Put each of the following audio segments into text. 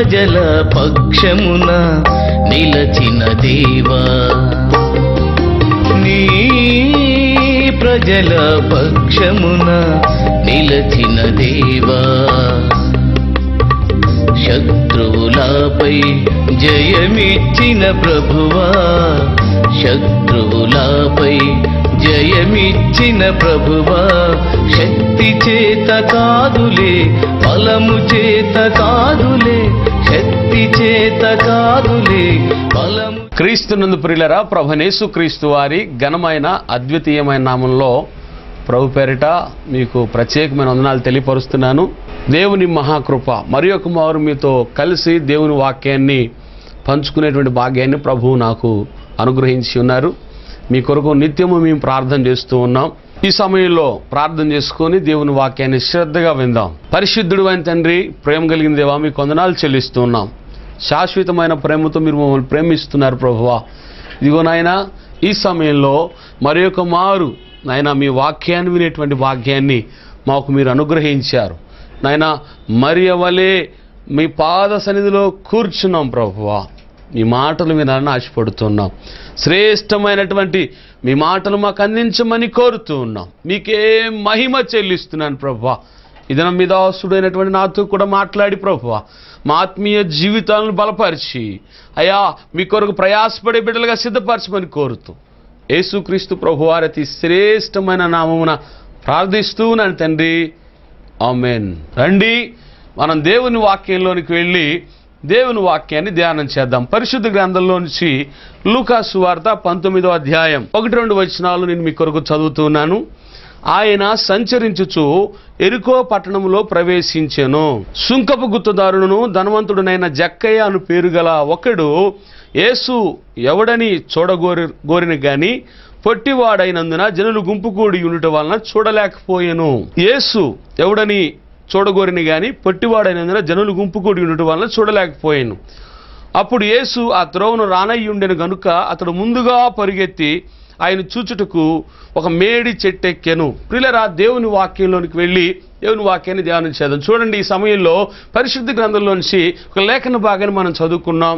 ప్రజల పక్షమున నిలచిన దేవా నీ ప్రజల పక్షమున నిలచిన దేవా శత్రువులపై జయమిచ్చిన ప్రభువా శత్రువులపై జయమిచ్చిన ప్రభువా శక్తి చేత కాదులే బలము చేత కాదులే శక్తి చేత కాదులే బలము క్రీస్తునందు ప్రియులరా ప్రభనేసు క్రీస్తు వారి ఘనమైన అద్వితీయమైన నామంలో ప్రభు పేరిట మీకు ప్రత్యేకమైన వందనాలు తెలియపరుస్తున్నాను దేవుని మహాకృప మరి ఒక మారు మీతో కలిసి దేవుని వాక్యాన్ని పంచుకునేటువంటి భాగ్యాన్ని ప్రభువు నాకు అనుగ్రహించి ఉన్నారు మీ కొరకు నిత్యము మేము ప్రార్థన చేస్తూ ఉన్నాం ఈ సమయంలో ప్రార్థన చేసుకొని దేవుని వాక్యాన్ని శ్రద్ధగా విందాం పరిశుద్ధుడు అయిన తండ్రి ప్రేమ కలిగిన దేవా మీకు వందనాలు చెల్లిస్తూ ఉన్నాం శాశ్వతమైన ప్రేమతో మీరు మమ్మల్ని ప్రేమిస్తున్నారు ప్రభువా ఇదిగో నాయన ఈ సమయంలో మరి ఒక మారు నాయన మీ వాక్యాన్ని వినేటువంటి భాగ్యాన్ని మాకు మీరు అనుగ్రహించారు నాయన మరి వలె మీ పాద సన్నిధిలో కూర్చున్నాం ప్రభువా మీ మాటలు వినాలని ఆశపడుతున్నాం శ్రేష్టమైనటువంటి మీ మాటలు మాకు అందించమని కోరుతూ ఉన్నాం మీకే మహిమ చెల్లిస్తున్నాను ప్రభువా ఇది మీ దాసుడైనటువంటి నాతో కూడా మాట్లాడి ప్రభువా మా ఆత్మీయ జీవితాలను బలపరిచి అయ్యా మీ కొరకు ప్రయాసపడే బిడ్డలుగా సిద్ధపరచమని కోరుతూ యేసుక్రీస్తు ప్రభువారి అతి శ్రేష్టమైన నామమున ప్రార్థిస్తూ ఉన్నాను తండ్రి ఆమెన్ రండి మనం దేవుని వాక్యంలోనికి వెళ్ళి దేవుని వాక్యాన్ని ధ్యానం చేద్దాం పరిశుద్ధ గ్రంథంలో నుంచి లూకాసు వార్త పంతొమ్మిదో అధ్యాయం ఒకటి రెండు వచనాలు నేను మీ కొరకు చదువుతున్నాను ఆయన సంచరించుచు ఎరుకో పట్టణంలో ప్రవేశించెను సుంకపు గుత్తదారులను ధనవంతుడునైన జక్కయ్య అను పేరు గల ఒకడు యేసు ఎవడని చూడగోరి గోరిన గాని పొట్టివాడైనందున జనులు గుంపు కూడి ఉండుట వలన చూడలేకపోయెను యేసు ఎవడని చూడగోరిని గాని పొట్టివాడైనందున జనులు గుంపు కూడి ఉండటం వలన చూడలేకపోయాను అప్పుడు యేసు ఆ త్రోవను రానయ్యుండెను గనుక అతడు ముందుగా పరిగెత్తి ఆయన చూచుటకు ఒక మేడి చెట్టెక్కెను ప్రిలరా దేవుని వాక్యంలోనికి వెళ్ళి దేవుని వాక్యాన్ని ధ్యానం చేద్దాం చూడండి ఈ సమయంలో పరిశుద్ధ గ్రంథంలోంచి ఒక లేఖన భాగాన్ని మనం చదువుకున్నాం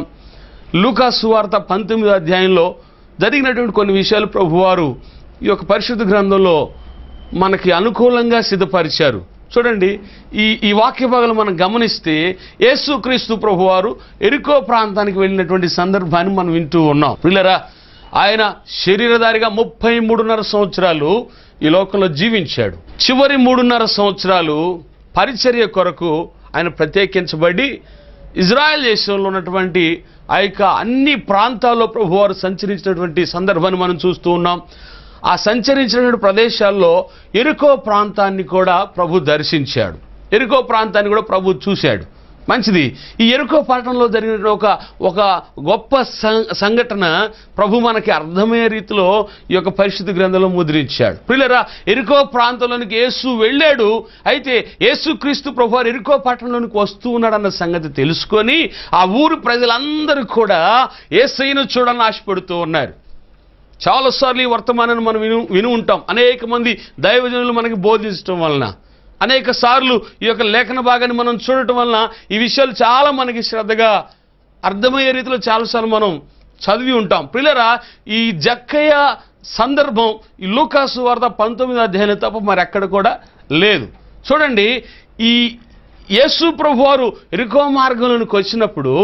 లూకాసు వార్త పంతొమ్మిదో అధ్యాయంలో జరిగినటువంటి కొన్ని విషయాలు ప్రభువారు ఈ యొక్క పరిశుద్ధ గ్రంథంలో మనకి అనుకూలంగా సిద్ధపరిచారు చూడండి ఈ ఈ వాక్య భాగాలు మనం గమనిస్తే యేసుక్రీస్తు ప్రభువారు ఎరుకో ప్రాంతానికి వెళ్ళినటువంటి సందర్భాన్ని మనం వింటూ ఉన్నాం పిల్లరా ఆయన శరీరధారిగా ముప్పై మూడున్నర సంవత్సరాలు ఈ లోకంలో జీవించాడు చివరి మూడున్నర సంవత్సరాలు పరిచర్య కొరకు ఆయన ప్రత్యేకించబడి ఇజ్రాయెల్ దేశంలో ఉన్నటువంటి ఆ యొక్క అన్ని ప్రాంతాల్లో ప్రభువారు సంచరించినటువంటి సందర్భాన్ని మనం చూస్తూ ఉన్నాం ఆ సంచరించినటువంటి ప్రదేశాల్లో ఎరుకో ప్రాంతాన్ని కూడా ప్రభు దర్శించాడు ఎరుకో ప్రాంతాన్ని కూడా ప్రభు చూశాడు మంచిది ఈ ఎరుకో పట్టణంలో జరిగిన ఒక ఒక గొప్ప సం- సంఘటన ప్రభు మనకి అర్థమయ్యే రీతిలో ఈ యొక్క పరిశుద్ధ గ్రంథంలో ముద్రించాడు పిల్లరా ఎరుకో ప్రాంతంలోనికి యేసు వెళ్ళాడు అయితే యేసుక్రీస్తు ప్రభు వారు ఎరుకో పట్టణంలోనికి వస్తూ ఉన్నాడన్న సంగతి తెలుసుకొని ఆ ఊరు ప్రజలందరూ కూడా ఏసైను చూడాలని ఆశపడుతూ ఉన్నారు చాలాసార్లు ఈ వర్తమానాన్ని మనం విను విని ఉంటాం అనేక మంది దైవజనులు మనకి బోధించడం వలన అనేక సార్లు ఈ యొక్క లేఖన భాగాన్ని మనం చూడటం వలన ఈ విషయాలు చాలా మనకి శ్రద్ధగా అర్థమయ్యే రీతిలో చాలాసార్లు మనం చదివి ఉంటాం పిల్లరా ఈ జక్కయ్య సందర్భం ఈ లూకాసు వార్త పంతొమ్మిది అధ్యాయం తప్ప మరి ఎక్కడ కూడా లేదు చూడండి ఈ యేసు ప్రభు వారు ఎరుకో మార్గంలోనికి వచ్చినప్పుడు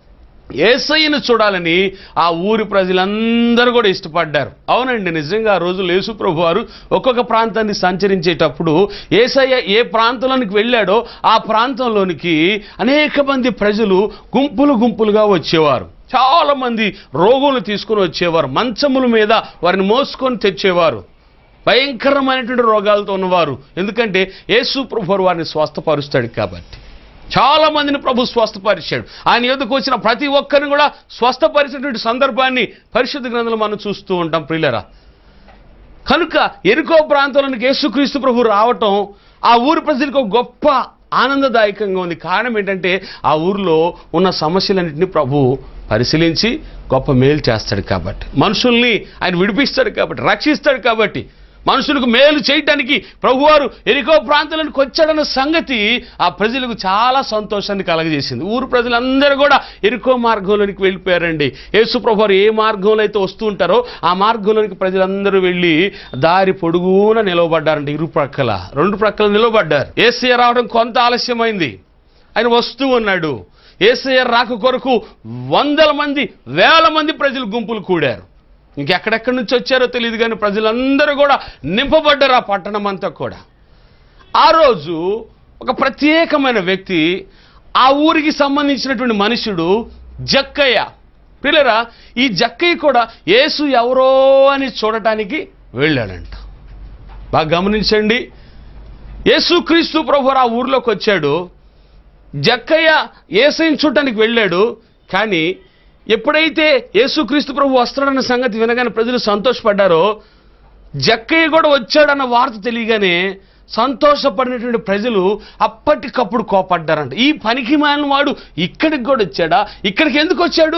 ఏసయ్యను చూడాలని ఆ ఊరి ప్రజలందరూ కూడా ఇష్టపడ్డారు అవునండి నిజంగా ఆ రోజు యేసు ప్రభు వారు ఒక్కొక్క ప్రాంతాన్ని సంచరించేటప్పుడు ఏసయ్య ఏ ప్రాంతంలోనికి వెళ్ళాడో ఆ ప్రాంతంలోనికి అనేక మంది ప్రజలు గుంపులు గుంపులుగా వచ్చేవారు చాలా మంది రోగులు తీసుకొని వచ్చేవారు మంచముల మీద వారిని మోసుకొని తెచ్చేవారు భయంకరమైనటువంటి రోగాలతో ఉన్నవారు ఎందుకంటే యేసు ప్రభు వారు వారిని స్వస్థపరుస్తాడు కాబట్టి చాలా మందిని ప్రభు స్వస్థపరిచాడు ఆయన ఎదుకు వచ్చిన ప్రతి ఒక్కరిని కూడా స్వస్థపరిచినటువంటి సందర్భాన్ని పరిశుద్ధ గ్రంథంలో మనం చూస్తూ ఉంటాం ప్రియులరా కనుక ఎరుకో ప్రాంతంలోనికి యేసుక్రీస్తు ప్రభు రావటం ఆ ఊరి ప్రజలకు ఒక గొప్ప ఆనందదాయకంగా ఉంది కారణం ఏంటంటే ఆ ఊరిలో ఉన్న సమస్యలన్నింటినీ ప్రభు పరిశీలించి గొప్ప మేలు చేస్తాడు కాబట్టి మనుషుల్ని ఆయన విడిపిస్తాడు కాబట్టి రక్షిస్తాడు కాబట్టి మనుషులకు మేలు చేయటానికి ప్రభువారు ఎరికో ప్రాంతాలకు వచ్చాడన్న సంగతి ఆ ప్రజలకు చాలా సంతోషాన్ని కలగజేసింది ఊరు ప్రజలందరూ కూడా ఎరుకో మార్గంలోనికి వెళ్ళిపోయారండి యేసు ప్రభువారు ఏ మార్గంలో అయితే వస్తూ ఉంటారో ఆ మార్గంలోనికి ప్రజలందరూ వెళ్ళి దారి పొడుగున నిలవబడ్డారండి ఇరు ప్రక్కల రెండు ప్రక్కల నిలవబడ్డారు ఏసీఆర్ రావడం కొంత ఆలస్యమైంది ఆయన వస్తూ ఉన్నాడు ఏసయ్య రాక కొరకు వందల మంది వేల మంది ప్రజలు గుంపులు కూడారు ఇంకెక్కడెక్కడి నుంచి వచ్చారో తెలియదు కానీ ప్రజలందరూ కూడా నింపబడ్డారు ఆ పట్టణం అంతా కూడా ఆ రోజు ఒక ప్రత్యేకమైన వ్యక్తి ఆ ఊరికి సంబంధించినటువంటి మనుషుడు జక్కయ్య పిల్లరా ఈ జక్కయ్య కూడా యేసు ఎవరో అని చూడటానికి వెళ్ళాడంట బాగా గమనించండి యేసుక్రీస్తు ప్రభు ఆ ఊర్లోకి వచ్చాడు జక్కయ్య ఏసైని చూడటానికి వెళ్ళాడు కానీ ఎప్పుడైతే యేసుక్రీస్తు ప్రభు వస్తాడన్న సంగతి వినగానే ప్రజలు సంతోషపడ్డారో జక్కయ్య కూడా వచ్చాడన్న వార్త తెలియగానే సంతోషపడినటువంటి ప్రజలు అప్పటికప్పుడు కోపడ్డారంట ఈ పనికి మాలిన వాడు ఇక్కడికి కూడా వచ్చాడా ఇక్కడికి ఎందుకు వచ్చాడు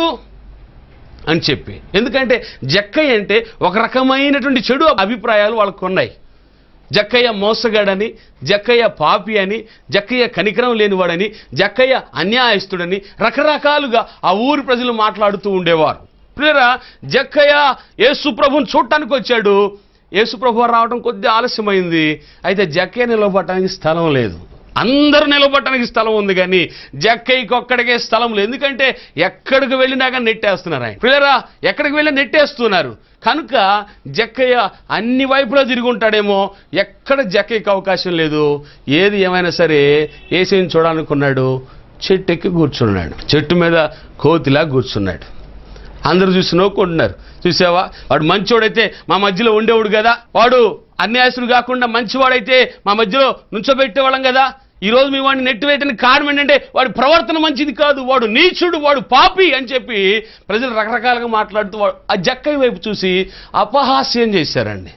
అని చెప్పి ఎందుకంటే జక్కయ్య అంటే ఒక రకమైనటువంటి చెడు అభిప్రాయాలు వాళ్ళకు ఉన్నాయి జక్కయ్య మోసగాడని జక్కయ్య పాపి అని జక్కయ్య కనికరం లేనివాడని జక్కయ్య అన్యాయస్తుడని రకరకాలుగా ఆ ఊరి ప్రజలు మాట్లాడుతూ ఉండేవారు ప్రియరా జక్కయ్య యేసు ప్రభుని చూడటానికి వచ్చాడు యేసు ప్రభు రావడం కొద్ది ఆలస్యమైంది అయితే జక్కయ్య నిలబడటానికి స్థలం లేదు అందరూ నిలబడటానికి స్థలం ఉంది కానీ జక్కయ్యకి ఒక్కడికే స్థలం లేదు ఎందుకంటే ఎక్కడికి వెళ్ళినా కానీ నెట్టేస్తున్నారు ఆయన పిల్లరా ఎక్కడికి వెళ్ళి నెట్టేస్తున్నారు కనుక జక్కయ్య అన్ని వైపులా తిరిగి ఉంటాడేమో ఎక్కడ జక్కయ్యకి అవకాశం లేదు ఏది ఏమైనా సరే ఏసేని చూడాలనుకున్నాడు చెట్టు ఎక్కి కూర్చున్నాడు చెట్టు మీద కోతిలా కూర్చున్నాడు అందరూ చూసి నవ్వుకుంటున్నారు చూసావా వాడు మంచివాడైతే మా మధ్యలో ఉండేవాడు కదా వాడు అన్యాయస్తుడు కాకుండా మంచివాడైతే మా మధ్యలో నుంచోబెట్టేవాళ్ళం కదా ఈ రోజు మీ వాడిని నెట్టివేయడానికి కారణం ఏంటంటే వాడి ప్రవర్తన మంచిది కాదు వాడు నీచుడు వాడు పాపి అని చెప్పి ప్రజలు రకరకాలుగా మాట్లాడుతూ వా- ఆ జక్కయ్య వైపు చూసి అపహాస్యం చేశారండి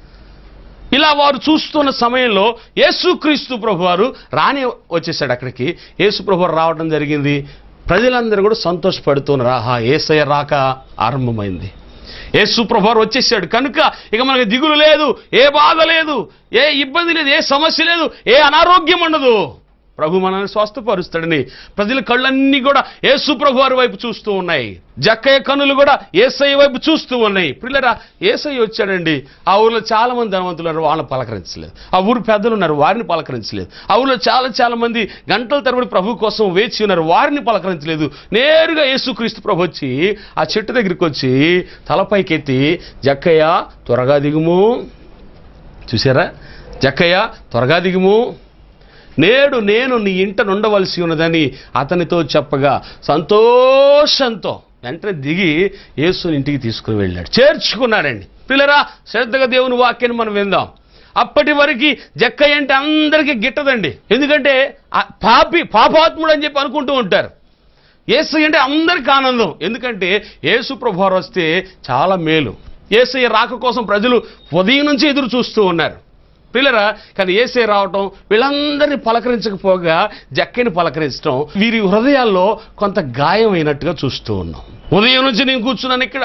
ఇలా వారు చూస్తున్న సమయంలో యేసుక్రీస్తు ప్రభు వారు రాని వచ్చేసాడు అక్కడికి యేసు ప్రభు వారు రావడం జరిగింది ప్రజలందరూ కూడా సంతోషపడుతున్నారు ఆహా ఏసయ్య రాక ఆరంభమైంది యేసు ప్రభు వారు వచ్చేసాడు కనుక ఇక మనకి దిగులు లేదు ఏ బాధ లేదు ఏ ఇబ్బంది లేదు ఏ సమస్య లేదు ఏ అనారోగ్యం ఉండదు ప్రభు మనల్ని స్వస్థపరుస్తాడని ప్రజల కళ్ళన్నీ కూడా యేసు ప్రభు వారి వైపు చూస్తూ ఉన్నాయి జక్కయ్య కన్నులు కూడా ఏసయ్య వైపు చూస్తూ ఉన్నాయి పిల్లరా ఏసయ్య వచ్చాడండి ఆ ఊర్లో చాలా మంది ధనవంతులు ఉన్నారు వాళ్ళని పలకరించలేదు ఆ ఊరు పెద్దలు ఉన్నారు వారిని పలకరించలేదు ఆ ఊర్లో చాలా చాలా మంది గంటల తరబడి ప్రభు కోసం వేచి ఉన్నారు వారిని పలకరించలేదు నేరుగా యేసుక్రీస్తు ప్రభు వచ్చి ఆ చెట్టు దగ్గరికి వచ్చి తలపైకెత్తి జక్కయ్య త్వరగా దిగుము చూసారా జక్కయ్య త్వరగా దిగుము నేడు నేను నీ ఇంట నుండవలసి ఉన్నదని అతనితో చెప్పగా సంతోషంతో వెంటనే దిగి యేసుని ఇంటికి తీసుకుని వెళ్ళాడు చేర్చుకున్నాడండి పిల్లరా శ్రద్ధగా దేవుని వాక్యాన్ని మనం విందాం అప్పటి వరకు జక్కయ్య అంటే అందరికీ గిట్టదండి ఎందుకంటే ఆ పాపి పాపాత్ముడు అని చెప్పి అనుకుంటూ ఉంటారు ఏసు అంటే అందరికి ఆనందం ఎందుకంటే యేసు ప్రభువారు వస్తే చాలా మేలు ఏసయ్య రాక కోసం ప్రజలు ఉదయం నుంచి ఎదురు చూస్తూ ఉన్నారు పిల్లరా కానీ ఏసే రావటం వీళ్ళందరినీ పలకరించకపోగా జక్కని పలకరించడం వీరి హృదయాల్లో కొంత గాయమైనట్టుగా చూస్తూ ఉన్నాం ఉదయం నుంచి నేను కూర్చున్నాను ఇక్కడ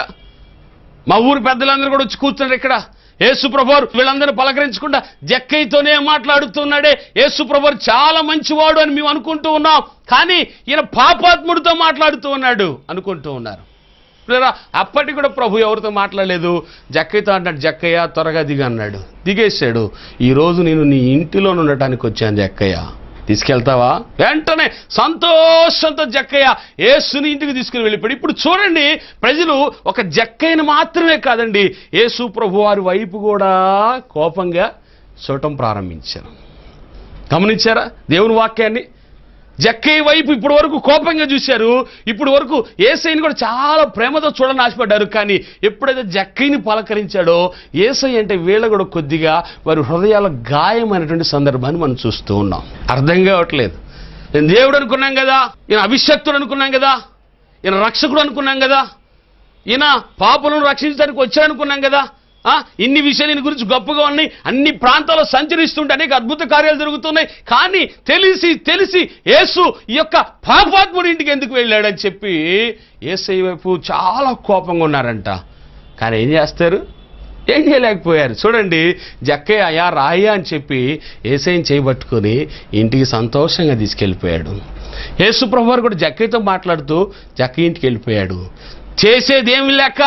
మా ఊరి పెద్దలందరూ కూడా వచ్చి కూర్చున్నారు ఇక్కడ యేసు ప్రభువారు వీళ్ళందరూ పలకరించకుండా జక్కయ్యతోనే మాట్లాడుతున్నాడే యేసు ప్రభువారు చాలా మంచివాడు అని మేము అనుకుంటూ ఉన్నాం కానీ ఈయన పాపాత్ముడితో మాట్లాడుతూ ఉన్నాడు అనుకుంటూ ఉన్నారు పిల్లరా అప్పటికి కూడా ప్రభు ఎవరితో మాట్లాడలేదు జక్కయ్యతో అంటాడు జక్కయ్య త్వరగా దిగి అన్నాడు దిగేశాడు ఈరోజు నేను నీ ఇంటిలో ఉండటానికి వచ్చాను జక్కయ్య తీసుకెళ్తావా వెంటనే సంతోషంతో జక్కయ్య యేసుని ఇంటికి తీసుకుని వెళ్ళిపోయాడు ఇప్పుడు చూడండి ప్రజలు ఒక జక్కయ్యని మాత్రమే కాదండి యేసు ప్రభు వారి వైపు కూడా కోపంగా చూడటం ప్రారంభించారు గమనించారా దేవుని వాక్యాన్ని జక్కయ్య వైపు ఇప్పటి వరకు కోపంగా చూశారు ఇప్పుడు వరకు ఏసైని కూడా చాలా ప్రేమతో చూడని ఆశపడ్డారు కానీ ఎప్పుడైతే జక్కయ్యని పలకరించాడో ఏసై అంటే వీళ్ళ కూడా కొద్దిగా వారి హృదయాల గాయమైనటువంటి సందర్భాన్ని మనం చూస్తూ ఉన్నాం అర్థం కావట్లేదు నేను దేవుడు అనుకున్నాం కదా ఈయన అభిషక్తుడు అనుకున్నాం కదా ఈయన రక్షకుడు అనుకున్నాం కదా ఈయన పాపలను రక్షించడానికి వచ్చాడనుకున్నాం కదా ఆ, ఇన్ని విషయాలు ఈయన గురించి గొప్పగా ఉన్నాయి అన్ని ప్రాంతాల్లో సంచరిస్తుంటే అనేక అద్భుత కార్యాలు జరుగుతున్నాయి కానీ తెలిసి తెలిసి యేసు ఈ యొక్క పాపాత్ముడి ఇంటికి ఎందుకు వెళ్ళాడని చెప్పి ఏసై వైపు చాలా కోపంగా ఉన్నారంట కానీ ఏం చేస్తారు ఏం చేయలేకపోయారు చూడండి జక్కయ్య అయా రాయ్యా అని చెప్పి ఏసైని చేయబట్టుకొని ఇంటికి సంతోషంగా తీసుకెళ్ళిపోయాడు యేసుప్రభు వారు కూడా జక్కయ్యతో మాట్లాడుతూ జక్కయ్య ఇంటికి వెళ్ళిపోయాడు చేసేదేమి లెక్క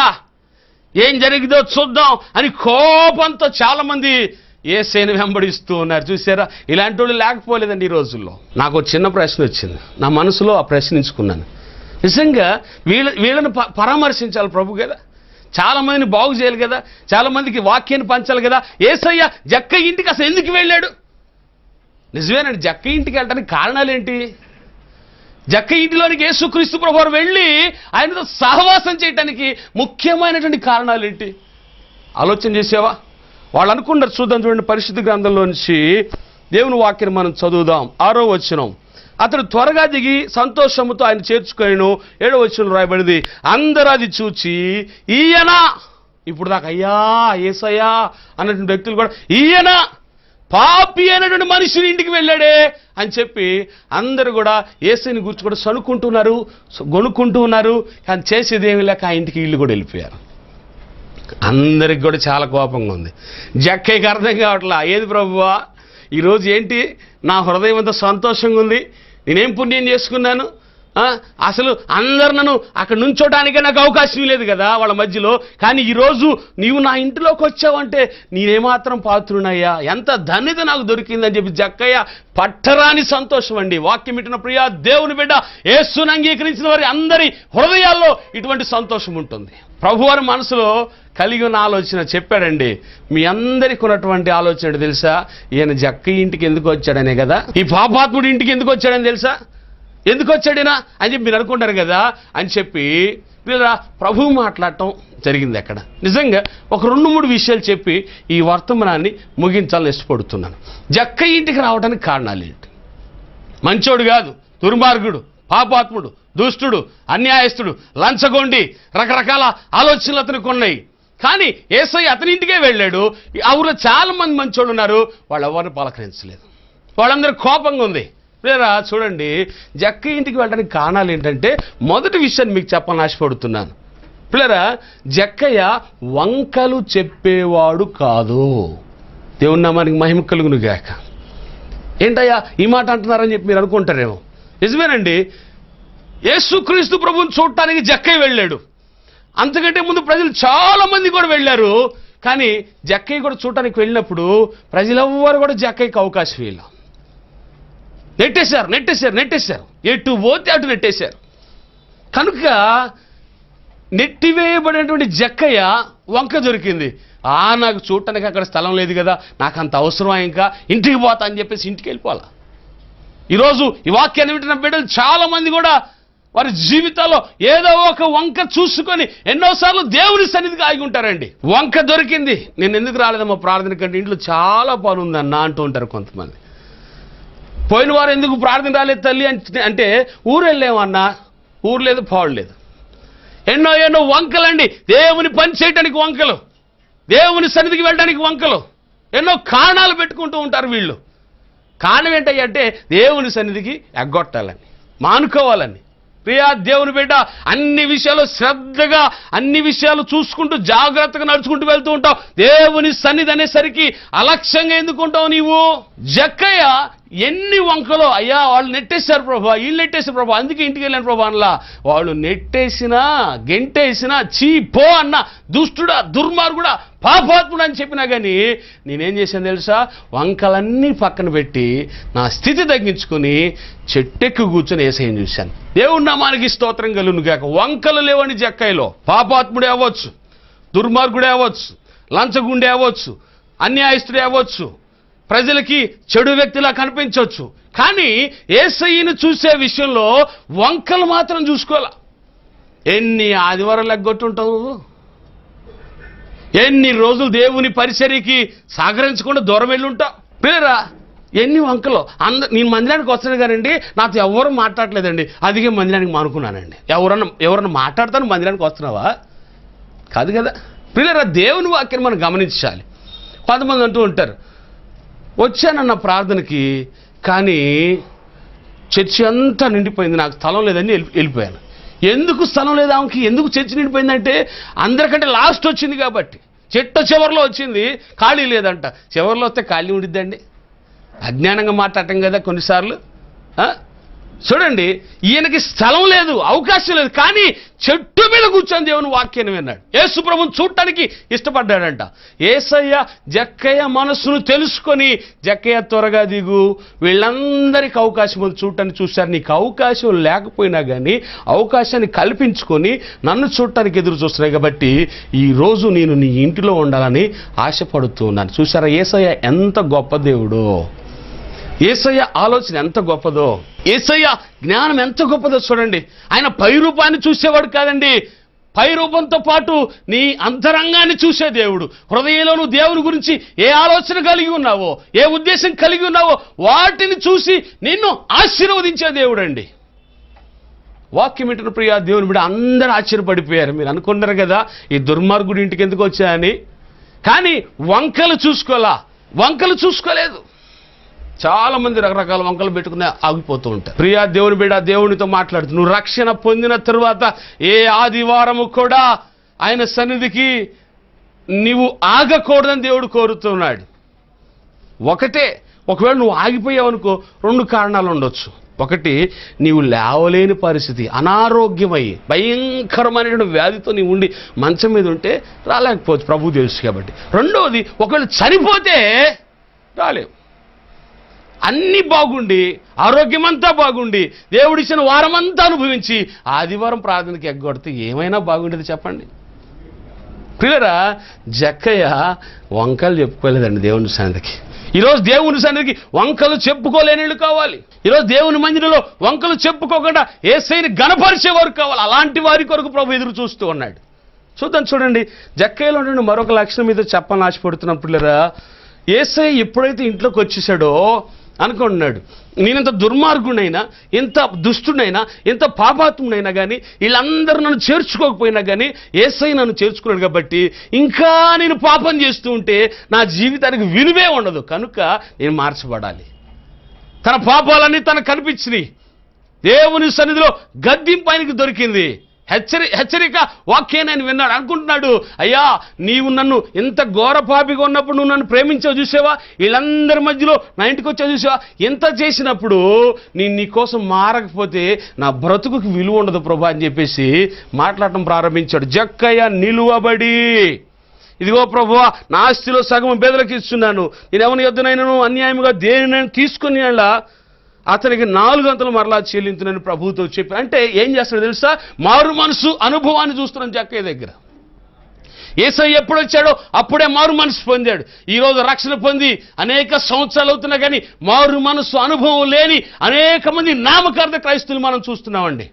ఏం జరిగిందో చూద్దాం అని కోపంతో చాలామంది ఏసైని వెంబడిస్తూ ఉన్నారు చూసారా ఇలాంటి వాళ్ళు లేకపోలేదండి ఈ రోజుల్లో నాకు ఒక చిన్న ప్రశ్న వచ్చింది నా మనసులో ఆ ప్రశ్నించుకున్నాను నిజంగా వీళ్ళ వీళ్ళని ప- పరామర్శించాలి ప్రభు కదా చాలా మందిని బాగు చేయాలి కదా చాలా మందికి వాక్యాన్ని పంచాలి కదా ఏసయ్య జక్క ఇంటికి అసలు ఎందుకు వెళ్ళాడు నిజమేనండి జక్క ఇంటికి వెళ్ళడానికి కారణాలు ఏంటి జక్క ఇంటిలోనికి యేసుక్రీస్తు ప్రభు వారు వెళ్ళి ఆయనతో సహవాసం చేయడానికి ముఖ్యమైనటువంటి కారణాలు ఏంటి ఆలోచన చేసావా వాళ్ళు అనుకున్నారు చూద్దాం చూడండి పరిశుద్ధ గ్రంథంలో నుంచి దేవుని వాక్యం మనం చదువుదాం ఆరో వచనం అతడు త్వరగా దిగి సంతోషముతో ఆయన చేర్చుకొనిను ఏడో వచనం రాయబడింది అందరూ అది చూచి ఈయన ఇప్పుడు దాకా అయ్యా ఏసయ్యా అన్నటువంటి వ్యక్తులు కూడా ఈయన పాపి అయినటువంటి మనిషిని ఇంటికి వెళ్ళాడే అని చెప్పి అందరూ కూడా ఏసైని గురించి కూడా సనుక్కుంటున్నారు గొనుక్కుంటూ ఉన్నారు కానీ చేసేది ఏమి లేక ఆ ఇంటికి ఇల్లు కూడా వెళ్ళిపోయారు అందరికి కూడా చాలా కోపంగా ఉంది జక్కయ్యకి అర్థం కావట్లా ఏది ప్రభువా ఈరోజు ఏంటి నా హృదయం అంతా సంతోషంగా ఉంది నేనేం పుణ్యం చేసుకున్నాను ఆ, అసలు అందరు నన్ను అక్కడ నుంచోటానికే నాకు అవకాశం లేదు కదా వాళ్ళ మధ్యలో కానీ ఈరోజు నీవు నా ఇంటిలోకి వచ్చావంటే నేనేమాత్రం పాత్రునయ్యా ఎంత ధన్యత నాకు దొరికిందని చెప్పి జక్కయ్య పట్టరాని సంతోషం అండి వాక్యం ఇట్టిన ప్రియా దేవుని బిడ్డ యేసుని అంగీకరించిన వారి అందరి హృదయాల్లో ఇటువంటి సంతోషం ఉంటుంది ప్రభువారి మనసులో కలిగి ఉన్న ఆలోచన చెప్పాడండి మీ అందరికి ఉన్నటువంటి ఆలోచన ఏంటో తెలుసా ఈయన జక్క ఇంటికి ఎందుకు వచ్చాడనే కదా ఈ పాపాత్ముడి ఇంటికి ఎందుకు వచ్చాడని తెలుసా ఎందుకు వచ్చాడినా అని చెప్పి మీరు అనుకుంటారు కదా అని చెప్పి వీళ్ళ ప్రభువు మాట్లాడటం జరిగింది అక్కడ నిజంగా ఒక రెండు మూడు విషయాలు చెప్పి ఈ వర్తమానాన్ని ముగించాలని ఇష్టపడుతున్నాను జక్క ఇంటికి రావడానికి కారణాలు ఏంటి మంచోడు కాదు దుర్మార్గుడు పాపాత్ముడు దుష్టుడు అన్యాయస్తుడు లంచగొండి రకరకాల ఆలోచనలు అతనికి ఉన్నాయి కానీ ఏసై అతని ఇంటికే వెళ్ళాడు ఆ ఊరిలో చాలా మంది మంచోళ్ళు ఉన్నారు వాళ్ళు ఎవరిని పలకరించలేదు వాళ్ళందరూ కోపంగా ఉంది లేరా చూడండి జక్క ఇంటికి వెళ్ళడానికి కారణాలు ఏంటంటే మొదటి విషయాన్ని మీకు చెప్పాలని ఆశపడుతున్నాను పిల్లరా జక్కయ్య వంకలు చెప్పేవాడు కాదు దేవుని నామానికి మహిమ కలుగును గాక ఏంటయ్యా ఈ మాట అంటున్నారని చెప్పి మీరు అనుకుంటారేమో నిజమేనండి యేసుక్రీస్తు ప్రభుని చూడటానికి జక్కయ్య వెళ్ళాడు అంతకంటే ముందు ప్రజలు చాలా మంది కూడా వెళ్ళారు కానీ జక్కయ్య కూడా చూడటానికి వెళ్ళినప్పుడు ప్రజలెవ్వరు కూడా జక్కయ్యకి అవకాశం ఇవ్వలేదు నెట్టేశారు నెట్టేశారు నెట్టేశారు ఎటు పోతే అటు నెట్టేశారు కనుక నెట్టివేయబడినటువంటి జక్కయ్య వంక దొరికింది ఆ నాకు చూడటానికి అక్కడ స్థలం లేదు కదా నాకు అంత అవసరమా ఇంకా ఇంటికి పోతా అని చెప్పేసి ఇంటికి వెళ్ళిపోవాలా ఈరోజు ఈ వాక్యాన్ని వింటున్న బిడ్డలు చాలా మంది కూడా వారి జీవితాల్లో ఏదో ఒక వంక చూసుకొని ఎన్నోసార్లు దేవుని సన్నిధికి ఆగి ఉంటారండి వంక దొరికింది నేను ఎందుకు రాలేదమ్మా ప్రార్థన కంటే ఇంట్లో చాలా పని ఉందన్న అంటూ ఉంటారు కొంతమంది పోయిన వారు ఎందుకు ప్రార్థన రాలేదు తల్లి అంటే అంటే ఊరు వెళ్ళామన్నా ఊరు లేదు పాడు లేదు ఎన్నో ఎన్నో వంకలండి దేవుని పని చేయడానికి వంకలు దేవుని సన్నిధికి వెళ్ళడానికి వంకలు ఎన్నో కారణాలు పెట్టుకుంటూ ఉంటారు వీళ్ళు కారణం ఏంటంటే దేవుని సన్నిధికి ఎగ్గొట్టాలని మానుకోవాలని ప్రియా దేవుని బిడ్డ అన్ని విషయాలు శ్రద్ధగా అన్ని విషయాలు చూసుకుంటూ జాగ్రత్తగా నడుచుకుంటూ వెళ్తూ ఉంటావు దేవుని సన్నిధి అనేసరికి అలక్ష్యంగా ఎందుకుంటావు నీవు జక్కయ్య ఎన్ని వంకలో అయ్యా వాళ్ళు నెట్టేశారు ప్రభా వీళ్ళు నెట్టేశారు ప్రభా అందుకే ఇంటికి వెళ్ళాను ప్రభా అనలా వాళ్ళు నెట్టేసినా గెంటేసినా చీ పో అన్న దుష్టుడా దుర్మార్గుడా పాపాత్ముడు అని చెప్పినా కానీ నేనేం చేశాను తెలుసా వంకలన్నీ పక్కన పెట్టి నా స్థితి తగ్గించుకుని చెట్టెక్కి కూర్చొని ఏసయ్యని చూశాను దేవుడి నామానికి స్తోత్రం కలుగును గాక వంకలు లేవని జక్కయ్యలో పాపాత్ముడే అవ్వచ్చు దుర్మార్గుడే అవ్వచ్చు లంచగుండే అవ్వచ్చు అన్యాయస్తుడే అవ్వచ్చు ప్రజలకి చెడు వ్యక్తిలా కనిపించవచ్చు కానీ ఏసయ్యను చూసే విషయంలో వంకలు మాత్రం చూసుకోవాలా ఎన్ని ఆదివారం లెగ్గొట్టుంటావు నువ్వు ఎన్ని రోజులు దేవుని పరిచర్యకి సహకరించకుండా దూరం వెళ్ళి ఉంటావు పేరా ఎన్ని వంకలు అంద నేను మందిరానికి వస్తాను కానండి నాతో ఎవరు మాట్లాడలేదండి అదిగే మందిరానికి మానుకున్నానండి ఎవరన్నా ఎవరన్నా మాట్లాడతాను మందిరానికి వస్తున్నావా కాదు కదా పిల్లరా దేవుని వాక్యాన్ని మనం గమనించాలి కొంతమంది అంటూ ఉంటారు వచ్చానన్న ప్రార్థనకి కానీ చర్చి అంతా నిండిపోయింది నాకు స్థలం లేదని వెళ్ళి వెళ్ళిపోయాను ఎందుకు స్థలం లేదు ఆమెకి ఎందుకు చర్చి నిండిపోయిందంటే అందరికంటే లాస్ట్ వచ్చింది కాబట్టి చిట్ట చివరిలో వచ్చింది ఖాళీ లేదంట చివరిలో వస్తే ఖాళీ ఉండిద్దండి అజ్ఞానంగా మాట్లాడటం కదా కొన్నిసార్లు ఆ? చూడండి ఈయనకి స్థలం లేదు అవకాశం లేదు కానీ చెట్టు మీద కూర్చొని దేవుని వాక్యాన్ని విన్నాడు యేసు ప్రభుని చూడటానికి ఇష్టపడ్డాడంట ఏసయ్య జక్కయ్య మనస్సును తెలుసుకొని జక్కయ్య త్వరగా దిగు వీళ్ళందరికీ అవకాశం ఉంది చూడటానికి చూశారు నీకు అవకాశం లేకపోయినా కానీ అవకాశాన్ని కల్పించుకొని నన్ను చూడటానికి ఎదురు చూస్తున్నాయి కాబట్టి ఈ రోజు నేను నీ ఇంటిలో ఉండాలని ఆశపడుతూ ఉన్నాను చూసారా ఏసయ్య ఎంత గొప్ప దేవుడు ఏసయ్య ఆలోచన ఎంత గొప్పదో ఏసయ్య జ్ఞానం ఎంత గొప్పదో చూడండి ఆయన పై రూపాన్ని చూసేవాడు కాదండి పై రూపంతో పాటు నీ అంతరంగాన్ని చూసే దేవుడు హృదయంలో నువ్వు దేవుని గురించి ఏ ఆలోచన కలిగి ఉన్నావో ఏ ఉద్దేశం కలిగి ఉన్నావో వాటిని చూసి నిన్ను ఆశీర్వదించే దేవుడు అండి వాక్యం వింటున్న ప్రియ దేవుని బిడ్డ అందరూ ఆశ్చర్యపడిపోయారు మీరు అనుకున్నారు కదా ఈ దుర్మార్గుడి ఇంటికి ఎందుకు వచ్చాయని కానీ వంకలు చూసుకోలా వంకలు చూసుకోలేదు చాలా మంది రకరకాల వంకలు పెట్టుకుని ఆగిపోతూ ఉంటారు ప్రియా దేవుని బిడ్డ దేవునితో మాట్లాడుతూ నువ్వు రక్షణ పొందిన తరువాత ఏ ఆదివారము కూడా ఆయన సన్నిధికి నీవు ఆగకూడదని దేవుడు కోరుతున్నాడు ఒకటే ఒకవేళ నువ్వు ఆగిపోయావనుకో రెండు కారణాలు ఉండొచ్చు ఒకటి నీవు లేవలేని పరిస్థితి అనారోగ్యమై భయంకరమైనటువంటి వ్యాధితో నీవు ఉండి మంచం మీద ఉంటే రాలేకపోవచ్చు ప్రభు తెలుసు కాబట్టి రెండవది ఒకవేళ చనిపోతే రాలేవు అన్ని బాగుండి ఆరోగ్యమంతా బాగుండి దేవుడిచ్చిన వారమంతా అనుభవించి ఆదివారం ప్రార్థనకి ఎగ్గొడితే ఏమైనా బాగుండేది చెప్పండి ప్రియరా జక్కయ్య వంకలు చెప్పుకోలేదండి దేవుని సన్నిధికి ఈరోజు దేవుని సన్నిధికి వంకలు చెప్పుకోలేనిళ్ళు కావాలి ఈరోజు దేవుని మందిరంలో వంకలు చెప్పుకోకుండా ఏసైని గణపరిచేవారు కావాలి అలాంటి వారి కొరకు ప్రభు ఎదురు చూస్తూ ఉన్నాడు చూద్దాం చూడండి జక్కయ్యలో నుండి మరొక లక్షణం మీద చెప్పాలని ఆశపడుతున్నాం పిల్లరా ఏసై ఎప్పుడైతే ఇంట్లోకి వచ్చేసాడో అనుకుంటున్నాడు నేనింత దుర్మార్గుడైనా ఇంత దుష్టుడైనా ఇంత పాపాత్ముడైనా కానీ వీళ్ళందరూ నన్ను చేర్చుకోకపోయినా కానీ ఏసై నన్ను చేర్చుకున్నాడు కాబట్టి ఇంకా నేను పాపం చేస్తూ ఉంటే నా జీవితానికి విలువే ఉండదు కనుక నేను మార్చబడాలి తన పాపాలన్నీ తనకు కనిపించినాయి దేవుని సన్నిధిలో గద్దింపు ఆయనకి దొరికింది హెచ్చరి హెచ్చరిక వాక్యాన్ని ఆయన విన్నాడు అనుకుంటున్నాడు అయ్యా నీవు నన్ను ఇంత ఘోర పాపిగా ఉన్నప్పుడు నువ్వు నన్ను ప్రేమించావు చూసావా వీళ్ళందరి మధ్యలో నా ఇంటికి వచ్చావు చూసావా ఇంత చేసినప్పుడు నేను నీ కోసం మారకపోతే నా బ్రతుకుకి విలువ ఉండదు ప్రభా అని చెప్పేసి మాట్లాడటం ప్రారంభించాడు జక్కయ్య నిలువబడి ఇదిగో ప్రభువా నా ఆస్తిలో సగం బేదలకు ఇస్తున్నాను నేను ఎవరి యొద్దనైనాను అన్యాయముగా దేనినైనా తీసుకుని అలా అతనికి నాలుగు అంతలు మరలా చెల్లించునని ప్రభువుతో చెప్పి అంటే ఏం చేస్తాడో తెలుసా మారు మనసు అనుభవాన్ని చూస్తున్నాం జక్కయ్య దగ్గర ఏసై ఎప్పుడు వచ్చాడో అప్పుడే మారు మనసు పొందాడు ఈ రోజు రక్షణ పొంది అనేక సంవత్సరాలు అవుతున్నా కానీ మారు మనసు అనుభవం లేని అనేక మంది నామకార్థ క్రైస్తువులు మనం చూస్తున్నామండి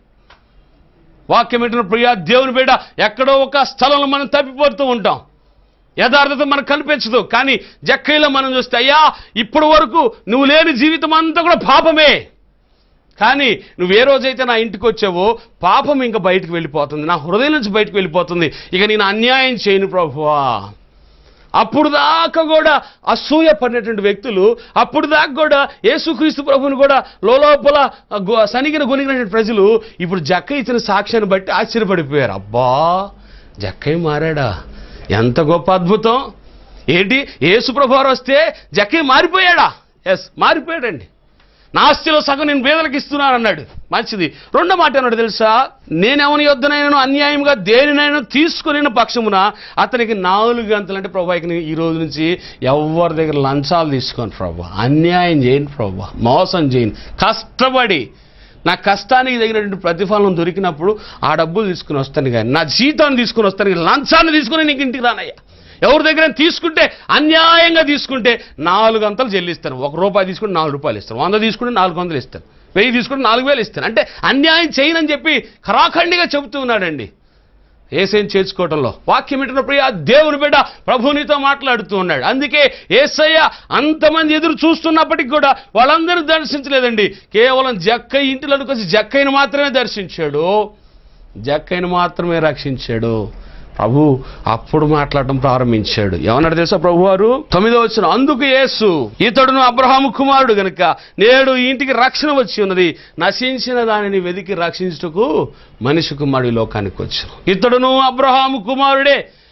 వాక్యం ఏంటంటే ప్రియా దేవుని బిడ్డ ఎక్కడో ఒక స్థలంలో మనం తప్పిపోతూ ఉంటాం యథార్థత మనకు కనిపించదు కానీ జక్కైలో మనం చూస్తే అయ్యా ఇప్పటి వరకు నువ్వు లేని జీవితం అంతా కూడా పాపమే కానీ నువ్వు ఏ రోజైతే నా ఇంటికి వచ్చావో పాపం ఇంకా బయటకు వెళ్ళిపోతుంది నా హృదయం నుంచి బయటకు వెళ్ళిపోతుంది ఇక నేను అన్యాయం చేయను ప్రభువా అప్పుడు దాకా కూడా అసూయ పడినటువంటి వ్యక్తులు అప్పుడు దాకా కూడా యేసుక్రీస్తు ప్రభుని కూడా లోపల గొ- సనిగిన గొనిగినటువంటి ప్రజలు ఇప్పుడు జక్క ఇచ్చిన సాక్ష్యాన్ని బట్టి ఆశ్చర్యపడిపోయారు అబ్బా జక్కయ్య మారాడా ఎంత గొప్ప అద్భుతం ఏంటి యేసు ప్రభు వారు వస్తే జక్కయ్య మారిపోయాడా ఎస్ మారిపోయాడండి నా ఆస్తిలో సగం నేను పేదలకు ఇస్తున్నాను అన్నాడు మంచిది రెండో మాట అన్నాడు తెలుసా నేనెవని యొద్దనైనా అన్యాయంగా దేనినైనా తీసుకుని పక్షమున అతనికి నాలుగు గంటలు అంటే ప్రభా ఇక నేను ఈ రోజు నుంచి ఎవరి దగ్గర లంచాలు తీసుకోను ప్రభా అన్యాయం చేయను ప్రభా మోసం చేయను కష్టపడి నా కష్టానికి తగినటువంటి ప్రతిఫలం దొరికినప్పుడు ఆ డబ్బులు తీసుకుని వస్తాను కానీ నా జీతాన్ని తీసుకుని వస్తాను కానీ లంచాన్ని తీసుకుని నీకు ఇంటికి రానయ్యా ఎవరి దగ్గర తీసుకుంటే అన్యాయంగా తీసుకుంటే నాలుగు అంతలు చెల్లిస్తాను ఒక రూపాయి తీసుకుంటే నాలుగు రూపాయలు ఇస్తాను వంద తీసుకుంటే నాలుగు వందలు ఇస్తాను వెయ్యి తీసుకుంటే నాలుగు వేలు ఇస్తాను అంటే అన్యాయం చేయనని చెప్పి ఖరాఖండిగా చెబుతూ ఉన్నాడండి ఏసైని చేర్చుకోవడంలో వాక్యం ఏంటంటే ప్రియ దేవుని బిడ్డ ప్రభునితో మాట్లాడుతూ ఉన్నాడు అందుకే ఏసయ్య అంతమంది ఎదురు చూస్తున్నప్పటికి కూడా వాళ్ళందరూ దర్శించలేదండి కేవలం జక్కయ్య ఇంటిలోకి వచ్చి జక్కయ్యను మాత్రమే దర్శించాడు జక్కయ్యను మాత్రమే రక్షించాడు ప్రభు అప్పుడు మాట్లాడటం ప్రారంభించాడు ఏమన్నాడు తెలుసా ప్రభు వారు తొమ్మిదో వచ్చిన అందుకు యేసు ఇతడును అబ్రహాము కుమారుడు గనుక నేడు ఈ ఇంటికి రక్షణ వచ్చి ఉన్నది నశించిన దానిని వెదికి రక్షించుటకు మనిషి కుమారుడు ఈ లోకానికి వచ్చాను ఇతడును అబ్రహాము కుమారుడే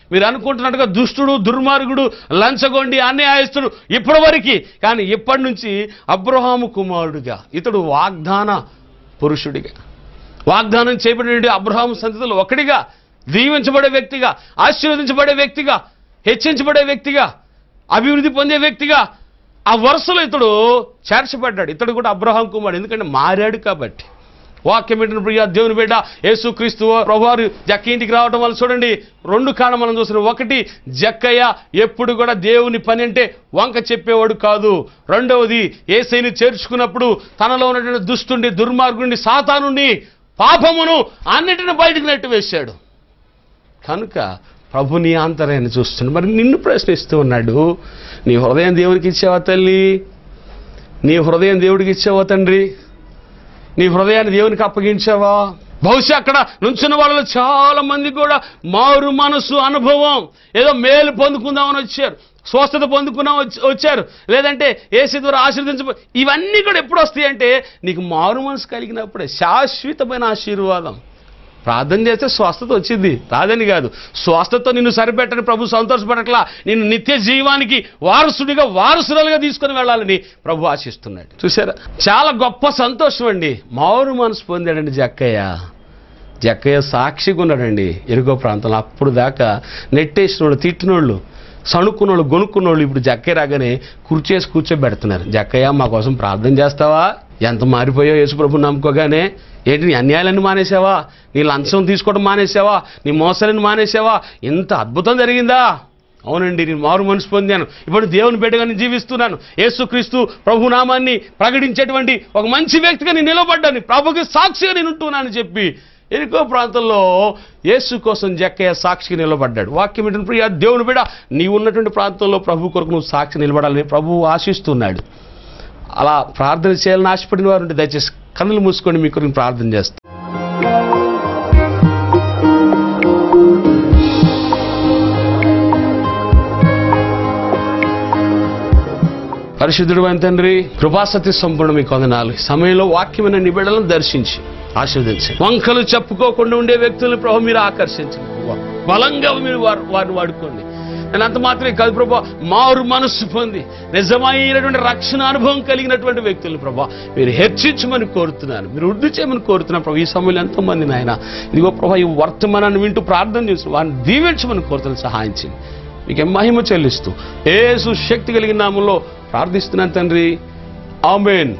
మీరు అనుకుంటున్నట్టుగా దుష్టుడు దుర్మార్గుడు లంచగొండి అన్యాయస్తుడు ఇప్పటి వరకు కానీ ఇప్పటి నుంచి అబ్రహాము కుమారుడిగా ఇతడు వాగ్దాన పురుషుడిగా వాగ్దానం చేయబడిన అబ్రహాము సంతతిలో ఒకటిగా దీవించబడే వ్యక్తిగా ఆశీర్వదించబడే వ్యక్తిగా హెచ్చించబడే వ్యక్తిగా అభివృద్ధి పొందే వ్యక్తిగా ఆ వరుసలో ఇతడు చేర్చబడ్డాడు ఇతడు కూడా అబ్రహాం కుమారుడు ఎందుకంటే మారాడు కాబట్టి వాక్యం ఏంటంటే ప్రియ దేవుని బిడ్డ యేసుక్రీస్తు ప్రభువారు జక్క ఇంటికి రావడం వల్ల చూడండి రెండు కారణం మనం చూస్తున్నాం ఒకటి జక్కయ్య ఎప్పుడు కూడా దేవుని పని అంటే వంక చెప్పేవాడు కాదు రెండవది ఏసైని చేర్చుకున్నప్పుడు తనలో ఉన్నటువంటి దుష్టుని దుర్మార్గుడిని సాతానుని పాపమును అన్నిటిని బయటకు నెట్టివేశాడు కనుక ప్రభు నీ ఆంతరాన్ని చూస్తున్నాడు మరి నిన్ను ప్రశ్నిస్తూ ఉన్నాడు నీ హృదయం దేవునికి ఇచ్చావా తల్లి నీ హృదయం దేవుడికి ఇచ్చావా తండ్రి నీ హృదయాన్ని దేవునికి అప్పగించావా బహుశా అక్కడ నుంచున్న వాళ్ళలో చాలా మంది కూడా మారు మనసు అనుభవం ఏదో మేలు పొందుకుందామని వచ్చారు స్వస్థత పొందుకున్నాం వచ్చి- వచ్చారు లేదంటే ఏసీ ద్వారా ఆశీర్వదించ ఇవన్నీ కూడా ఎప్పుడు వస్తాయి అంటే నీకు మారు మనసు కలిగినప్పుడే శాశ్వతమైన ఆశీర్వాదం ప్రార్థన చేస్తే స్వస్థత వచ్చింది రాదని కాదు స్వస్థతతో నిన్ను సరిపెట్టని ప్రభు సంతోషపడట్లా నిన్ను నిత్య జీవానికి వారసుడిగా వారసురాలుగా తీసుకొని వెళ్ళాలని ప్రభు ఆశిస్తున్నాడు చూసారా చాలా గొప్ప సంతోషం అండి మారు మనసు పొందాడండి జక్కయ్య జక్కయ్య సాక్షిగా ఉన్నాడండి ఎరుగో ప్రాంతంలో అప్పుడు దాకా నెట్టేసినోళ్ళు తిట్టినోళ్ళు సణుక్కున్నోళ్ళు గొనుక్కున్నోళ్ళు ఇప్పుడు జక్కయ్య రాగానే కుర్చేసి కూర్చోబెడుతున్నారు జక్కయ్య మా కోసం ప్రార్థన చేస్తావా ఎంత మారిపోయావు యేసుప్రభు నమ్ముకోగానే ఏంటి నీ అన్యాయాలన్నీ మానేసావా నీ లంచం తీసుకోవడం మానేసావా నీ మోసాలను మానేసావా ఇంత అద్భుతం జరిగిందా అవునండి నేను మారు మనసు పొందాను ఇప్పుడు దేవుని బిడ్డగా నేను జీవిస్తున్నాను యేసుక్రీస్తు ప్రభునామాన్ని ప్రకటించేటువంటి ఒక మంచి వ్యక్తిగా నేను నిలబడ్డాను ప్రభుకి సాక్షిగా నేను ఉంటున్నానని చెప్పి ఎరుకో ప్రాంతంలో యేసు కోసం జక్కయ్య సాక్షిగా నిలబడ్డాడు వాక్యం ఏంటంటే ప్రియ దేవుని బిడ్డ నీవు ఉన్నటువంటి ప్రాంతంలో ప్రభు కొరకు నువ్వు సాక్షి నిలబడాలని ప్రభువు ఆశిస్తున్నాడు అలా ప్రార్థన చేయాలని ఆశపడిన వారు ఉంటే దయచేసి కన్నులు మూసుకొని మీ కొరకు ప్రార్థన చేస్తాను పరిశుద్ధుడు అయిన తండ్రి కృపాసతి సంపూర్ణ మీ కొందనాలు ఈ సమయంలో వాక్యమైన నిబిడలను దర్శించి ఆశీర్వదించండి వంకలు చెప్పుకోకుండా ఉండే వ్యక్తులను ప్రభు మీరు ఆకర్షించండి ప్రభువా. బలంగా మీరు వారు వారిని వాడుకోండి నేను అంత మాత్రమే కాదు ప్రభా మారు మనస్సు పొంది నిజమైనటువంటి రక్షణ అనుభవం కలిగినటువంటి వ్యక్తులు ప్రభా మీరు హెచ్చించమని కోరుతున్నాను మీరు వృద్ధి చేయమని కోరుతున్నాను ప్రభా ఈ సమయంలో ఎంతో మంది నాయన ఇదిగో ప్రభా ఈ వర్తమానాన్ని వింటూ ప్రార్థన చేస్తూ వారిని దీవించమని కోరుతున్నాను సహాయం చేయండి మీకు మహిమ చెల్లిస్తూ ఏసు శక్తి కలిగిన నామంలో ప్రార్థిస్తున్నాను తండ్రి ఆమెన్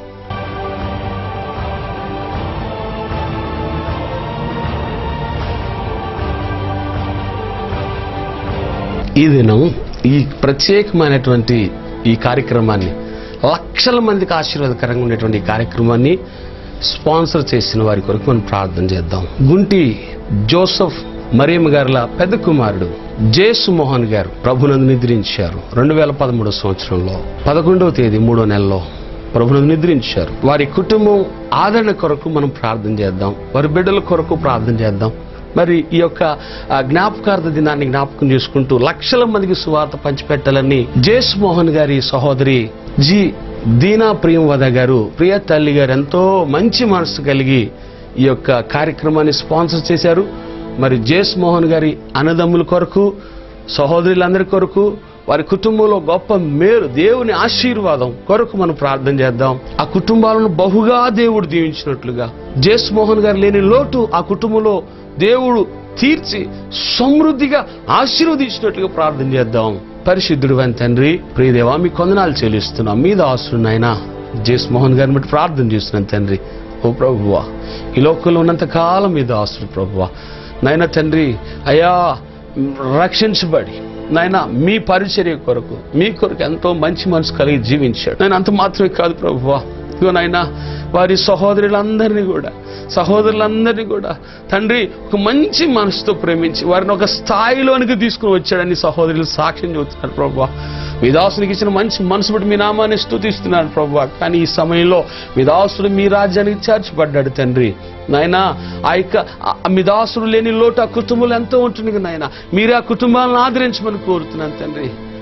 ఈ దినం ఈ ప్రత్యేకమైనటువంటి ఈ కార్యక్రమాన్ని లక్షల మందికి ఆశీర్వాదకరంగా ఉండేటువంటి ఈ కార్యక్రమాన్ని స్పాన్సర్ చేసిన వారి కొరకు మనం ప్రార్థన చేద్దాం గుంటి జోసఫ్ మరియమ్మ గారిల పెద్ద కుమారుడు జేసు మోహన్ గారు ప్రభునందు నిద్రించారు రెండు వేల పదమూడో సంవత్సరంలో పదకొండవ తేదీ మూడో నెలలో ప్రభునందు నిద్రించారు వారి కుటుంబం ఆదరణ కొరకు మనం ప్రార్థన చేద్దాం వారి బిడ్డల కొరకు ప్రార్థన చేద్దాం మరి ఈ యొక్క ఆ, జ్ఞాపకార్థ దినాన్ని జ్ఞాపకం చేసుకుంటూ లక్షల మందికి సువార్త పంచిపెట్టాలని జేస్ మోహన్ గారి సహోదరి జి దీనా ప్రియంవద గారు ప్రియ తల్లి గారు ఎంతో మంచి మనసు కలిగి ఈ యొక్క కార్యక్రమాన్ని స్పాన్సర్ చేశారు మరి జేస్ మోహన్ గారి అన్నదమ్ముల కొరకు సహోదరులందరి కొరకు వారి కుటుంబంలో గొప్ప మేలు దేవుని ఆశీర్వాదం కొరకు మనం ప్రార్థన చేద్దాం ఆ కుటుంబాలను బహుగా దేవుడు దీవించినట్లుగా జేస్ మోహన్ గారు లేని లోటు ఆ కుటుంబంలో దేవుడు తీర్చి సమృద్ధిగా ఆశీర్వదించినట్లుగా ప్రార్థన చేద్దాం పరిశుద్ధుడు అని తండ్రి ప్రియదేవా మీ కొందనాలు చెల్లిస్తున్నాం మీద ఆస్తున్నైనా జేస్ మోహన్ గారిని బట్టి ప్రార్థన చేస్తున్నాను తండ్రి ఓ ప్రభువా ఈ లోకంలో ఉన్నంత కాలం మీద ఆస్తుడు ప్రభువా నాయన తండ్రి అయా రక్షించబడి నాయన మీ పరిచర్య కొరకు మీ కొరకు ఎంతో మంచి మనసు కలిగి జీవించాడు నేను అంత మాత్రమే కాదు ప్రభువా ఇదిగో నాయన వారి సహోదరులందరినీ కూడా సహోదరులందరినీ కూడా తండ్రి ఒక మంచి మనసుతో ప్రేమించి వారిని ఒక స్థాయిలోనికి తీసుకుని వచ్చాడని సహోదరులు సాక్ష్యం చెబుతున్నారు ప్రభు మీ దాసునికి ఇచ్చిన మంచి మనసు బట్టి మీ నామాన్ని స్తుతిస్తున్నాను ప్రభు కానీ ఈ సమయంలో మీ దాసుడు మీ రాజ్యానికి చేర్చబడ్డాడు తండ్రి నాయన ఆ యొక్క ఆ- ఆ మీ దాసుడు లేని లోటు ఆ కుటుంబంలో ఎంతో ఉంటుంది నాయన మీరే ఆ కుటుంబాలను ఆదరించమని కోరుతున్నాను తండ్రి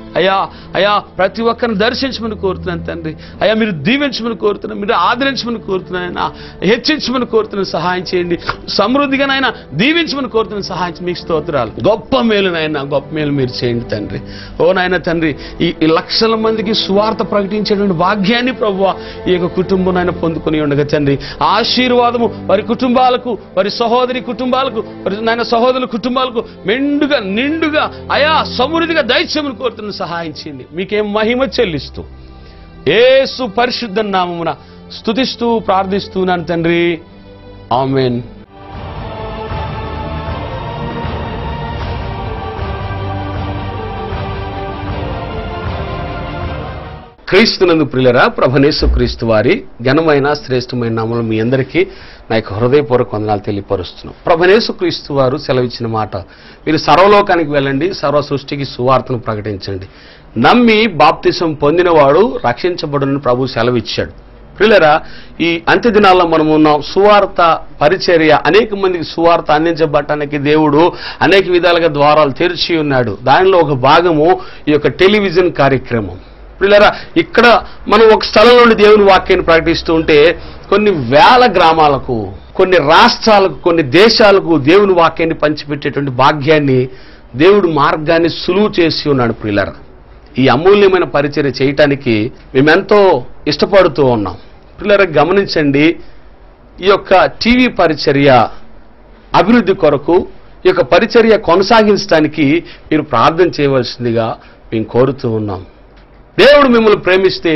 అయ్యా అయ్యా ప్రతి ఒక్కరిని దర్శించమని కోరుతున్నాను తండ్రి అయ్యా మీరు దీవించమని కోరుతున్నాను మీరు ఆదరించమని కోరుతున్నాను ఆయన హెచ్చించమని కోరుతున్నాను సహాయం చేయండి సమృద్ధిగా నాయన దీవించమని కోరుతున్నాను సహాయం చేయండి. మీకు స్తోత్రాలు గొప్ప మేలు నాయన గొప్ప మేలు మీరు చేయండి తండ్రి ఓ నాయన తండ్రి ఈ ఈ లక్షల మందికి సువార్త ప్రకటించేటువంటి భాగ్యాన్ని ప్రభు ఈ యొక్క కుటుంబం నాయన పొందుకొని ఉండగా తండ్రి ఆశీర్వాదము వారి కుటుంబాలకు వారి సహోదరి కుటుంబాలకు వారి నాయన సహోదరుల కుటుంబాలకు మెండుగా నిండుగా అయా సమృద్ధిగా దైత్యమును కోరుతున్న సహాయం చేయండి మీకేం మహిమ చెల్లిస్తూ ఏసు పరిశుద్ధ నామమున స్తుతిస్తూ ప్రార్థిస్తున్నాను తండ్రి ఆమెన్ క్రీస్తునందు ప్రియులరా ప్రభనేసు క్రీస్తు వారి ఘనమైన శ్రేష్టమైన నామలు మీ అందరికీ నా యొక్క హృదయపూర్వక వందనాలు తెలియపరుస్తున్నాం ప్రభనేసు క్రీస్తు వారు సెలవిచ్చిన మాట మీరు సర్వలోకానికి వెళ్ళండి సర్వ సృష్టికి సువార్తను ప్రకటించండి నమ్మి బాప్తిసం పొందినవాడు రక్షించబడునని ప్రభు సెలవిచ్చాడు ప్రియులరా ఈ అంత్య దినాల్లో మనం ఉన్నాం సువార్త పరిచర్య అనేక మందికి సువార్త అందించబడటానికి దేవుడు అనేక విధాలుగా ద్వారాలు తెరిచి ఉన్నాడు దానిలో ఒక భాగము ఈ యొక్క టెలివిజన్ కార్యక్రమం పిల్లరా ఇక్కడ మనం ఒక స్థలం నుండి దేవుని వాక్యాన్ని ప్రకటిస్తూ ఉంటే కొన్ని వేల గ్రామాలకు కొన్ని రాష్ట్రాలకు కొన్ని దేశాలకు దేవుని వాక్యాన్ని పంచిపెట్టేటువంటి భాగ్యాన్ని దేవుడు మార్గాన్ని సులువు చేసి ఉన్నాడు ప్రియులరా ఈ అమూల్యమైన పరిచర్య చేయటానికి మేమెంతో ఇష్టపడుతూ ఉన్నాం పిల్లరా గమనించండి ఈ యొక్క టీవీ పరిచర్య అభివృద్ధి కొరకు ఈ యొక్క పరిచర్య కొనసాగించడానికి మీరు ప్రార్థన చేయవలసిందిగా మేము కోరుతూ ఉన్నాం దేవుడు మిమ్మల్ని ప్రేమిస్తే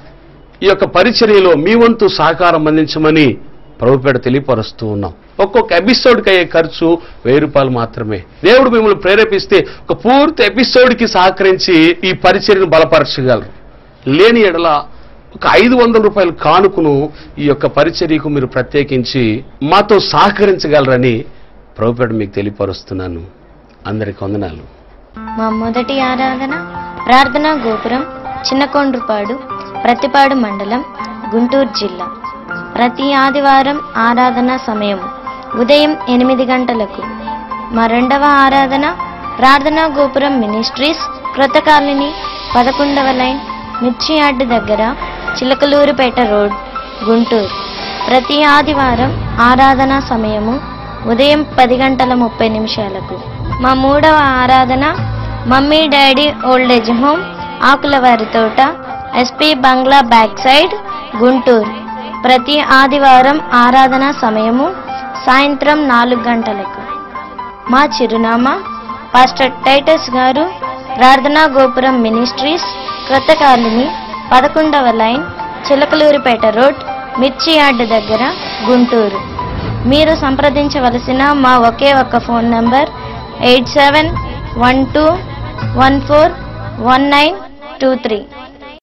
ఈ యొక్క పరిచర్యలో మీ వంతు సహకారం అందించమని ప్రభుపేట తెలియపరుస్తూ ఉన్నాం ఒక్కొక్క ఎపిసోడ్కి అయ్యే ఖర్చు వెయ్యి రూపాయలు మాత్రమే దేవుడు మిమ్మల్ని ప్రేరేపిస్తే ఒక పూర్తి ఎపిసోడ్కి సహకరించి ఈ పరిచర్యను బలపరచగలరు లేని ఎడల ఒక ఐదు వందల రూపాయల కానుకను ఈ యొక్క పరిచర్యకు మీరు ప్రత్యేకించి మాతో సహకరించగలరని ప్రభుపేట మీకు తెలియపరుస్తున్నాను అందరికి వందనాలు మా మొదటి ఆరాధన ప్రార్థనా గోపురం చిన్నకొండ్రుపాడు ప్రతిపాడు మండలం గుంటూరు జిల్లా ప్రతి ఆదివారం ఆరాధన సమయం ఉదయం ఎనిమిది గంటలకు మా రెండవ ఆరాధన ప్రార్థనా గోపురం మినిస్ట్రీస్ క్రొత్త కాలనీ పదకొండవ లైన్ మిర్చి యార్డు దగ్గర చిలకలూరుపేట రోడ్ గుంటూరు ప్రతి ఆదివారం ఆరాధన సమయము ఉదయం పది గంటల ముప్పై నిమిషాలకు మా మూడవ ఆరాధన mummy daddy old age home Akulavari Thota SP బంగ్లా బ్యాక్ సైడ్ గుంటూరు ప్రతి ఆదివారం ఆరాధన సమయము సాయంత్రం నాలుగు గంటలకు మా చిరునామా పాస్టర్ టైటస్ గారు ప్రార్థనా గోపురం మినిస్ట్రీస్ క్రొత్త కాలనీ పదకొండవ line Chilakaluripet road mirchi yard దగ్గర గుంటూరు మీరు సంప్రదించవలసిన మా ఒకే ఒక్క phone number eight seven one two one four one nine two three